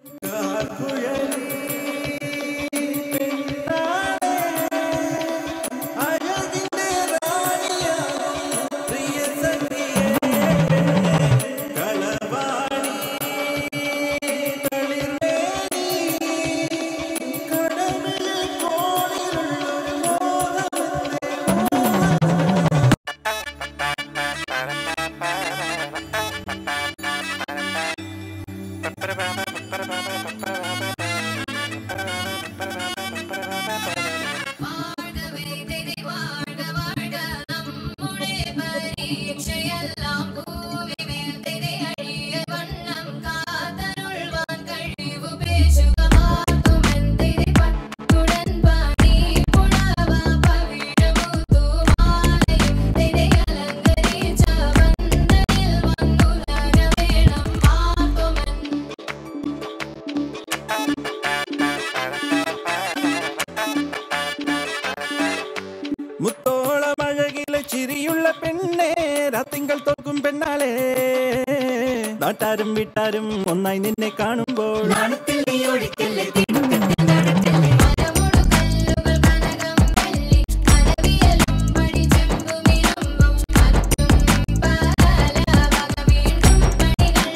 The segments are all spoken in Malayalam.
வாழ்கவே திரை வாழ்க வாழ்க நம்முடைய பரீட்சையெல்லாம் பூவி மேல் திரை அழிய வண்ணம் காத்தருள்வான் கழிவு பேசுக மாத்தும் என் திரை பட்டுடன் பாடி புலவா பவிழமுத்து மாலையும் திரை அலங்கரிச்ச வந்தனில் வந்துலக வேണം மாத்துமன் മുത്തോളം അഴകിലെ ചിരിയുള്ള പെണ്ണേ രാത്തിങ്കൾ തോക്കും പെണ്ണാളെ നാട്ടാരും വീട്ടാരും ഒന്നായി നിന്നെ കാണുമ്പോൾ മനമോടു കല്ലുകൾ കനകം വെള്ളി കനവിയലും പടി ചെമ്പുമിരമ്പും മറ്റും പല വക വീണ്ടും പണികൾ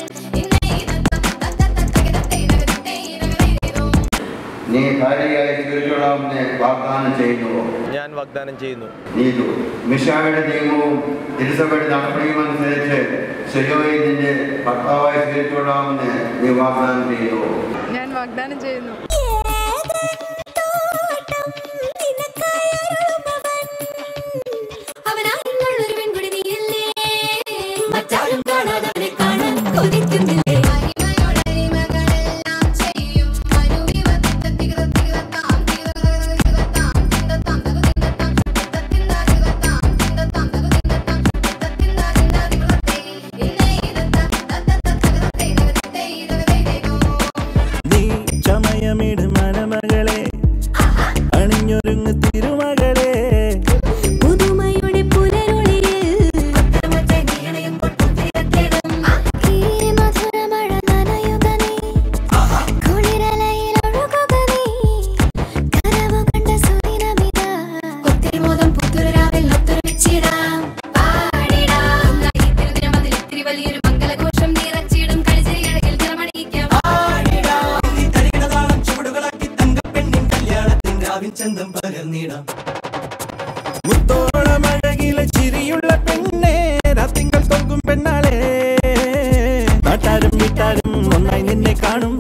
ഇന്നേ നീ ഭാര്യയായി സ്വീകരിച്ചോളാമെന്ന് വാഗ്ദാനം ചെയ്യുന്നുവോ ഞാൻ വാഗ്ദാനം ചെയ്യുന്നു നീതു മിഷായുടെ നിയമവും തിരുസഭയുടെ നടപടിയും അനുസരിച്ച് ശരിയായി നിന്റെ ഭർത്താവായി സ്വീകരിച്ചോളാമെന്ന് നീ വാഗ്ദാനം ചെയ്യുന്നുവോ ഞാൻ വാഗ്ദാനം ചെയ്യുന്നു അവനായിന്നുള്ളൊരു പെൺകുടി നീയല്ലേ മറ്റാരും കാണാതെ കാണാൻ കൊതിക്കുന്നില്ലേ അരിമയോടരിമകളെല്ലാം ചെയ്യും മനുവിവത്തിത്തികത്തികത്താം തികതത്തികത്താം തിന്തത്താം തകുതിന്തത്താം തിന്തത്തിന്താതികത്താം തിന്തത്താം തകുതിന്തത്താം തിന്തത്തിന്താതിന്താതികതത്തേ ഇന്നേ ഇതത്ത തത്തത്തത്തകതത്തേ തകതത്തേ ഇതകതേതേകോ നീ ചമയമിട് മനമകളെ അണിഞ്ഞൊരുങ്ങ് തിരുമകളെ പുതുമയുടെ പുലരൊളിയിൽ ഈ മധുരമഴ നനയുക നീ കുളിരലയിൽ ഒഴുകുക നീ കനവു കണ്ട സുദിനമിത ഒത്തിരി മോദം പുത്തുര രാവിൽ ഒത്തൊരുമിച്ചിടാം പാടിടാം ഈ തിരുദിനം അതിൽ ഇത്തിരി വലിയൊരു മംഗലഘോഷം നിറച്ചിടും കളിച്ചിരിയഴകിൽ തിറമണിയിക്കാം മുത്തോളം അഴകിലെ ചിരിയുള്ള പെണ്ണേ രാത്തിങ്കൾ തോക്കും പെണ്ണാളെ നാട്ടാരും വീട്ടാരും ഒന്നായി നിന്നെ കാണും